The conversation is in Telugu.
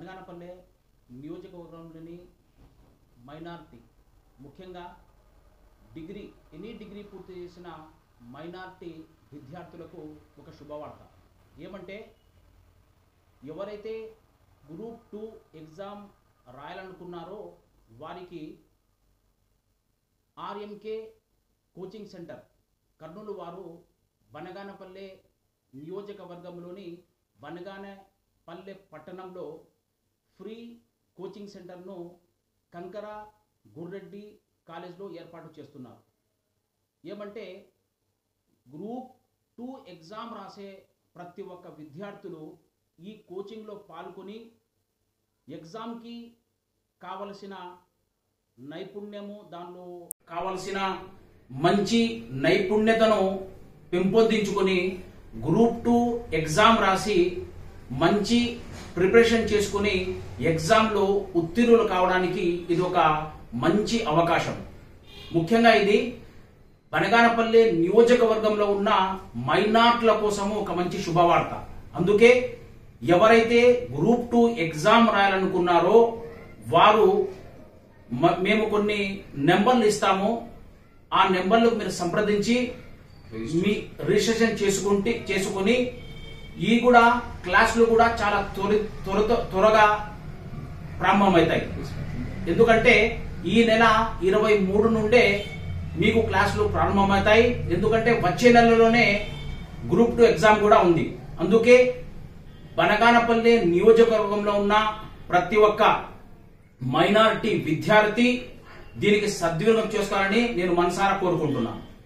బనగానపల్లె నియోజకవర్గంలోని మైనార్టీ ముఖ్యంగా డిగ్రీ ఎనీ డిగ్రీ పూర్తి చేసిన మైనార్టీ విద్యార్థులకు ఒక శుభవార్త ఏమంటే ఎవరైతే గ్రూప్ టూ ఎగ్జామ్ రాయాలనుకున్నారో వారికి ఆర్ఎంకే కోచింగ్ సెంటర్ కర్నూలు వారు బనగానపల్లె నియోజకవర్గంలోని బనగానపల్లె పట్టణంలో ఫ్రీ కోచింగ్ సెంటర్ను కంకర గుర్రెడ్డి కాలేజ్లో ఏర్పాటు చేస్తున్నారు ఏమంటే గ్రూప్ టూ ఎగ్జామ్ రాసే ప్రతి ఒక్క విద్యార్థులు ఈ కోచింగ్లో పాల్గొని ఎగ్జామ్కి కావలసిన నైపుణ్యము దానిలో కావలసిన మంచి నైపుణ్యతను పెంపొందించుకొని గ్రూప్ టూ ఎగ్జామ్ రాసి మంచి ప్రిపరేషన్ చేసుకుని ఎగ్జామ్లో ఉత్తీర్ణులు కావడానికి ఇది ఒక మంచి అవకాశం ముఖ్యంగా ఇది బనగానపల్లి నియోజకవర్గంలో ఉన్న మైనార్ట్ల కోసము ఒక మంచి శుభవార్త అందుకే ఎవరైతే గ్రూప్ టూ ఎగ్జామ్ రాయాలనుకున్నారో వారు మ- మేము కొన్ని నెంబర్లు ఇస్తాము ఆ నెంబర్లకు మీరు సంప్రదించి మీ రిజిస్ట్రేషన్ చేసుకుంటే చేసుకుని ఈ కూడా క్లాసులు కూడా చాలా త్వరి త్వరతో త్వరగా ప్రారంభమవుతాయి ఎందుకంటే ఈ నెల ఇరవై మూడు నుండే మీకు క్లాసులు ప్రారంభమవుతాయి ఎందుకంటే వచ్చే నెలలోనే గ్రూప్ టూ ఎగ్జామ్ కూడా ఉంది అందుకే బనగానపల్లి నియోజకవర్గంలో ఉన్న ప్రతి ఒక్క మైనారిటీ విద్యార్థి దీనికి సద్వినియోగం చేసుకోవాలని నేను మనసారా కోరుకుంటున్నాను